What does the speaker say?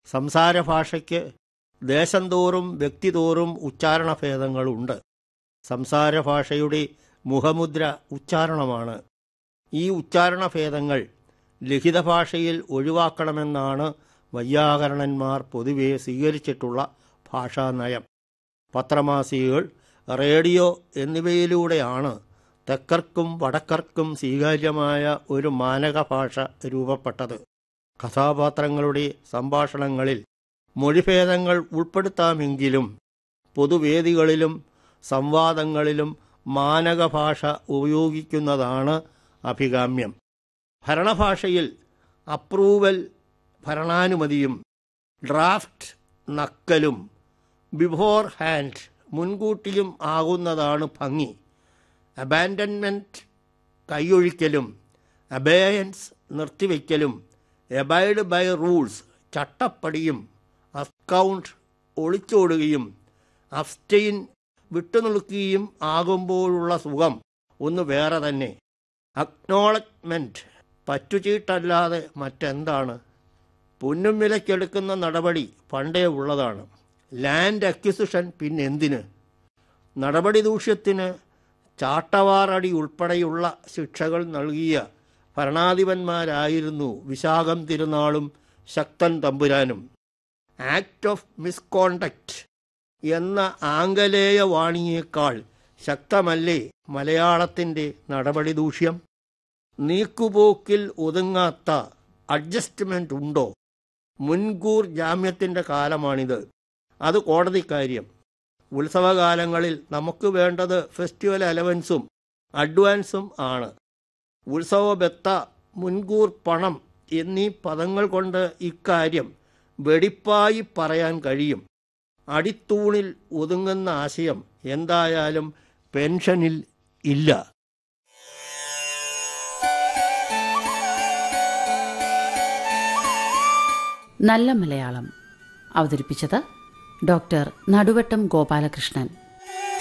സംസാര ഭാഷയ്ക്ക് ദേശം തോറും വ്യക്തിതോറും ഉച്ചാരണഭേദങ്ങളുണ്ട് സംസാര ഭാഷയുടെ മുഖമുദ്ര ഉച്ചാരണമാണ് ഈ ഉച്ചാരണഭേദങ്ങൾ ലിഖിത ഭാഷയിൽ ഒഴിവാക്കണമെന്നാണ് വൈയാകരണന്മാർ പൊതുവെ സ്വീകരിച്ചിട്ടുള്ള ഭാഷാനയം പത്രമാസികകൾ റേഡിയോ എന്നിവയിലൂടെയാണ് തെക്കർക്കും വടക്കർക്കും സ്വീകാര്യമായ ഒരു മാനക ഭാഷ രൂപപ്പെട്ടത് കഥാപാത്രങ്ങളുടെ സംഭാഷണങ്ങളിൽ മൊഴിഭേദങ്ങൾ ഉൾപ്പെടുത്താമെങ്കിലും പൊതുവേദികളിലും സംവാദങ്ങളിലും മാനക ഭാഷ ഉപയോഗിക്കുന്നതാണ് അഭികാമ്യം ഭരണഭാഷയിൽ അപ്രൂവൽ ഭരണാനുമതിയും ഡ്രാഫ്റ്റ് നക്കലും ബിഫോർ ഹാൻഡ് മുൻകൂട്ടിയും ആകുന്നതാണ് ഭംഗി അബാൻഡൻമെൻറ്റ് കൈയൊഴിക്കലും അബേയൻസ് നിർത്തിവെക്കലും എബൈഡ് ബൈ റൂൾസ് ചട്ടപ്പടിയും അക്കൗണ്ട് ഒളിച്ചോടുകയും അബ്സ്റ്റെയിൻ വിട്ടുനിൽക്കുകയും ആകുമ്പോഴുള്ള സുഖം ഒന്ന് വേറെ തന്നെ അക്നോളജ്മെൻറ്റ് പറ്റുചീട്ടല്ലാതെ മറ്റെന്താണ് പൊന്നും വിലക്കെടുക്കുന്ന നടപടി പണ്ടേ ഉള്ളതാണ് ലാൻഡ് അക്വിസിഷൻ പിന്നെന്തിന് നടപടി ദൂഷ്യത്തിന് ചാട്ടവാറടി ഉൾപ്പെടെയുള്ള ശിക്ഷകൾ നൽകിയ ഭരണാധിപന്മാരായിരുന്നു വിശാഖം തിരുനാളും ശക്തൻ തമ്പുരാനും ആക്ട് ഓഫ് മിസ്കോണ്ടക്റ്റ് എന്ന ആംഗലേയ വാണിയേക്കാൾ ശക്തമല്ലേ മലയാളത്തിൻ്റെ നടപടി ദൂഷ്യം നീക്കുപോക്കിൽ ഒതുങ്ങാത്ത അഡ്ജസ്റ്റ്മെൻ്റ് ഉണ്ടോ മുൻകൂർ ജാമ്യത്തിൻ്റെ കാലമാണിത് അത് കോടതിക്കാര്യം ഉത്സവകാലങ്ങളിൽ നമുക്ക് വേണ്ടത് ഫെസ്റ്റിവൽ അലവൻസും അഡ്വാൻസും ആണ് ഉത്സവ ബത്ത മുൻകൂർ പണം എന്നീ പദങ്ങൾ കൊണ്ട് ഇക്കാര്യം വെടിപ്പായി പറയാൻ കഴിയും അടിത്തൂണിൽ ഒതുങ്ങുന്ന ആശയം എന്തായാലും പെൻഷനിൽ ഇല്ല നല്ല മലയാളം അവതരിപ്പിച്ചത് ഡോക്ടർ നടുവട്ടം ഗോപാലകൃഷ്ണൻ